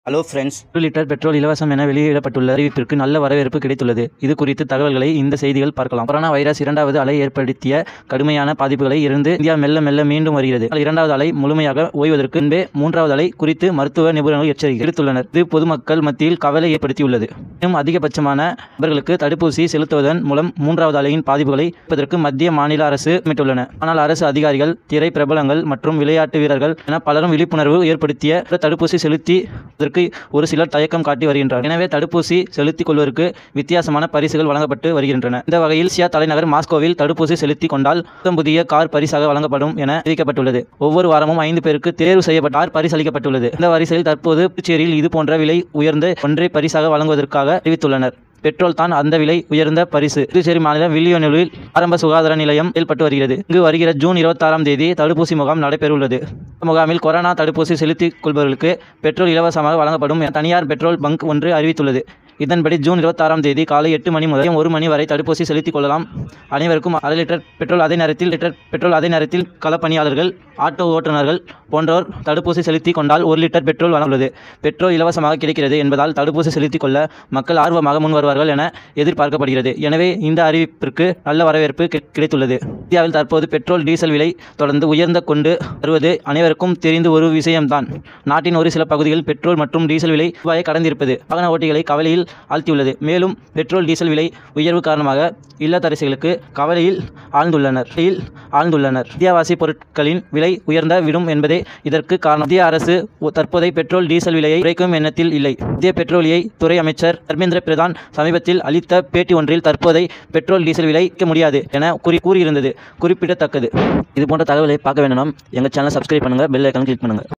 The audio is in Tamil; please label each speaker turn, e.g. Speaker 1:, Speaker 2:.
Speaker 1: ஹலோ ஃப்ரெண்ட்ஸ்
Speaker 2: ஒரு லிட்டர் பெட்ரோல் இலவசம் என வெளியிடப்பட்டுள்ள அறிவிப்பிற்கு நல்ல வரவேற்பு கிடைத்துள்ளது இது குறித்து தகவல்களை இந்த செய்திகள் பார்க்கலாம் கொரோனா வைரஸ் இரண்டாவது அலை ஏற்படுத்திய கடுமையான பாதிப்புகளை இருந்து இந்தியா மெல்ல மெல்ல மீண்டும் வருகிறது ஆனால் இரண்டாவது அலை முழுமையாக ஓய்வதற்கு முன்பே மூன்றாவது அலை குறித்து மருத்துவ நிபுணர்கள் எச்சரிக்கை விடுத்துள்ளனர் இது பொதுமக்கள் மத்தியில் கவலை ஏற்படுத்தியுள்ளது இன்னும் அதிகபட்சமான நபர்களுக்கு தடுப்பூசி செலுத்துவதன் மூலம் மூன்றாவது அலையின் பாதிப்புகளை தடுப்பதற்கு மத்திய மாநில அரசு திட்டமிட்டுள்ளன ஆனால் அரசு அதிகாரிகள் திரை பிரபலங்கள் மற்றும் விளையாட்டு வீரர்கள் என பலரும் விழிப்புணர்வு ஏற்படுத்திய தடுப்பூசி செலுத்தி அதற்கு ஒரு சிலர் தயக்கம் காட்டி வருகின்றனர் எனவே தடுப்பூசி செலுத்திக் கொள்வதற்கு வித்தியாசமான பரிசுகள் வழங்கப்பட்டு வருகின்றன இந்த வகையில் ரஷ்யா தலைநகர் மாஸ்கோவில் தடுப்பூசி செலுத்திக் கொண்டால் புத்தம் புதிய கார் பரிசாக வழங்கப்படும் என அறிவிக்கப்பட்டுள்ளது ஒவ்வொரு வாரமும் ஐந்து பேருக்கு தேர்வு செய்யப்பட்ட கார் பரிசளிக்கப்பட்டுள்ளது இந்த வரிசையில் தற்போது புதுச்சேரியில் இது போன்ற விலை உயர்ந்த ஒன்றை பரிசாக வழங்குவதற்காக அறிவித்துள்ளனர் பெட்ரோல் தான் அந்த விலை உயர்ந்த பரிசு புதுச்சேரி மாநிலம் வில்லியனூரில் ஆரம்ப சுகாதார நிலையம் செயல்பட்டு வருகிறது இங்கு வருகிற ஜூன் இருபத்தாறாம் தேதி தடுப்பூசி முகாம் நடைபெறவுள்ளது இந்த முகாமில் கொரோனா தடுப்பூசி செலுத்திக் கொள்பவர்களுக்கு பெட்ரோல் இலவசமாக வழங்கப்படும் என தனியார் பெட்ரோல் பங்க் ஒன்று அறிவித்துள்ளது இதன்படி ஜூன் இருபத்தாறாம் தேதி காலை எட்டு மணி முதல் மதியம் ஒரு மணி வரை தடுப்பூசி செலுத்திக் கொள்ளலாம் அனைவருக்கும் அரை லிட்டர் பெட்ரோல் அதே நேரத்தில் லிட்டர் பெட்ரோல் அதே நேரத்தில் களப்பணியாளர்கள் ஆட்டோ ஓட்டுநர்கள் போன்றோர் தடுப்பூசி செலுத்திக் கொண்டால் ஒரு லிட்டர் பெட்ரோல் வழங்குள்ளது பெட்ரோல் இலவசமாக கிடைக்கிறது என்பதால் தடுப்பூசி செலுத்திக் கொள்ள மக்கள் ஆர்வமாக முன் வருவார்கள் என எதிர்பார்க்கப்படுகிறது எனவே இந்த அறிவிப்பிற்கு நல்ல வரவேற்பு கிடை- கிடைத்துள்ளது இந்தியாவில் தற்போது பெட்ரோல் டீசல் விலை தொடர்ந்து உயர்ந்து கொண்டு வருவது அனைவருக்கும் தெரிந்த ஒரு விஷயம்தான் நாட்டின் ஒரு சில பகுதிகளில் பெட்ரோல் மற்றும் டீசல் விலை ரூபாயை கடந்திருப்பது வாகன ஓட்டிகளை கவலையில் ஆழ்த்தியுள்ளது மேலும் பெட்ரோல் டீசல் விலை உயர்வு காரணமாக இல்லத்தரசிகளுக்கு கவலையில் ஆழ்ந்துள்ளனர் கவலையில் ஆழ்ந்துள்ளனர் அத்தியாவசிய பொருட்களின் விலை உயர்ந்த விடும் என்பதே இதற்கு காரணம் மத்திய அரசு ஒ- தற்போதைய பெட்ரோல் டீசல் விலையை குறைக்கும் எண்ணத்தில் இல்லை மத்திய பெட்ரோலிய துறை அமைச்சர் தர்மேந்திர பிரதான் சமீபத்தில் அளித்த பேட்டி ஒன்றில் தற்போதை பெட்ரோல் டீசல் விலை விற்க முடியாது என கூறி கூறியிருந்தது குறிப்பிடத்தக்கது இது போன்ற தகவலை பார்க்க வேண்டும்னா எங்கள் சேனலை சப்ஸ்கிரைப் பண்ணுங்கள் பெல் ஐக்கான் கிளிக் பண்ணுங்கள்